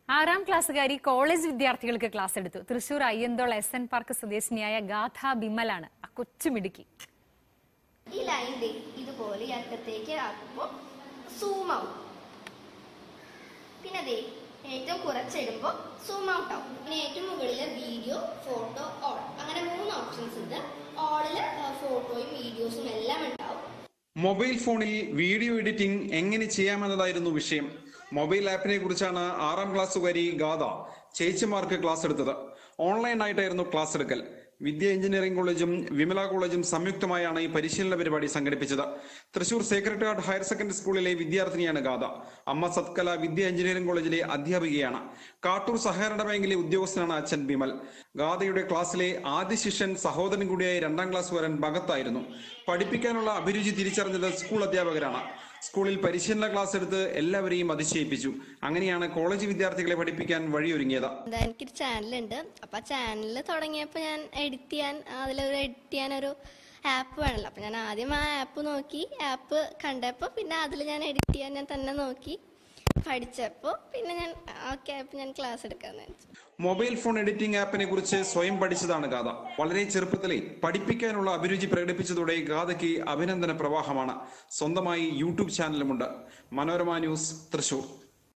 ആറാം ക്ലാസ്സുകാരി കോളേജ് വിദ്യാർത്ഥികൾക്ക് ക്ലാസ് എടുത്തു Thrissur Ayyanthole S N park സ്വദേശിനിയായ ഗാഥ ബിമലാണ് ആ കൊച്ചുമിടുക്കി ഈ ലൈൻ ദേ ഇതുപോലെ ഈ അറ്റത്തേക്ക് ആക്കുമ്പോൾ സൂം ആവും പിന്നെ ദേ ഏറ്റവും കുറച്ചിടുമ്പോൾ സൂം ഔട്ട് ആവും പിന്നെ ഏറ്റവും മുകളിൽ വീഡിയോ ഫോട്ടോ ഓൾ അങ്ങനെ മൂന്ന് ഓപ്ഷൻസ് ഉണ്ട് ഓളിൽ ഫോട്ടോയും വീഡിയോസും എല്ലാം ഉണ്ടാവും മൊബൈൽ ഫോണിൽ വീഡിയോ എഡിറ്റിംഗ് എങ്ങനെ ചെയ്യാമെന്നതായിരുന്നു വിഷയം മൊബൈൽ ആപ്പിനെ കുറിച്ചാണ് ആറാം ക്ലാസ്സുകാരി ഗാഥ ചേച്ചിമാർക്ക് ക്ലാസ് എടുത്തത് ഓൺലൈനായിട്ടായിരുന്നു ക്ലാസ് എടുക്കൽ വിദ്യ എഞ്ചിനീയറിംഗ് കോളേജും വിമല കോളേജും സംയുക്തമായാണ് ഈ പരിശീലന പരിപാടി സംഘടിപ്പിച്ചത് Thrissur sacred heart higher secondary സ്കൂളിലെ വിദ്യാർത്ഥിനിയാണ് ഗാഥ അമ്മ സത്കല വിദ്യ എഞ്ചിനീയറിംഗ് കോളേജിലെ അധ്യാപികയാണ് കാട്ടൂർ സഹകരണ ബാങ്കിലെ ഉദ്യോഗസ്ഥനാണ് അച്ഛൻ ബിമൽ ഗാഥയുടെ ക്ലാസ്സിലെ ആദ്യ ശിഷ്യൻ സഹോദരൻ കൂടിയായ രണ്ടാം ക്ലാസ്സുകാരൻ ഭഗത്തായിരുന്നു പഠിപ്പിക്കാനുള്ള അഭിരുചി തിരിച്ചറിഞ്ഞത് സ്കൂൾ അധ്യാപകരാണ് സ്കൂളിൽ പരിശീലന ക്ലാസ് എടുത്ത് എല്ലാവരെയും അതിശയിപ്പിച്ചു അങ്ങനെയാണ് കോളേജ് വിദ്യാർത്ഥികളെ പഠിപ്പിക്കാൻ വഴിയൊരുങ്ങിയത് എന്താ എനിക്കൊരു ചാനലുണ്ട് അപ്പൊ ആ ചാനലിൽ തുടങ്ങിയപ്പോൾ ഞാൻ എഡിറ്റ് ചെയ്യാൻ അതിലൊരു എഡിറ്റ് ചെയ്യാൻ ഒരു ആപ്പ് വേണമല്ലോ അപ്പൊ ഞാൻ ആദ്യം ആ ആപ്പ് നോക്കി ആപ്പ് കണ്ടപ്പോൾ പിന്നെ അതിൽ ഞാൻ എഡിറ്റ് ചെയ്യാൻ ഞാൻ തന്നെ നോക്കി പഠിച്ചപ്പോൾ പിന്നെ ഞാൻ ഓക്കെ ആപ്പ് ഞാൻ ക്ലാസ് എടുക്കാന്ന് വെച്ചു മൊബൈൽ ഫോൺ എഡിറ്റിംഗ് ആപ്പിനെ കുറിച്ച് സ്വയം പഠിച്ചതാണ് ഗാഥ വളരെ ചെറുപ്പത്തിലെ പഠിപ്പിക്കാനുള്ള അഭിരുചി പ്രകടിപ്പിച്ചതോടെ ഗാഥയ്ക്ക് അഭിനന്ദന പ്രവാഹമാണ് സ്വന്തമായി യൂട്യൂബ് ചാനലുമുണ്ട് മനോരമ ന്യൂസ് തൃശൂർ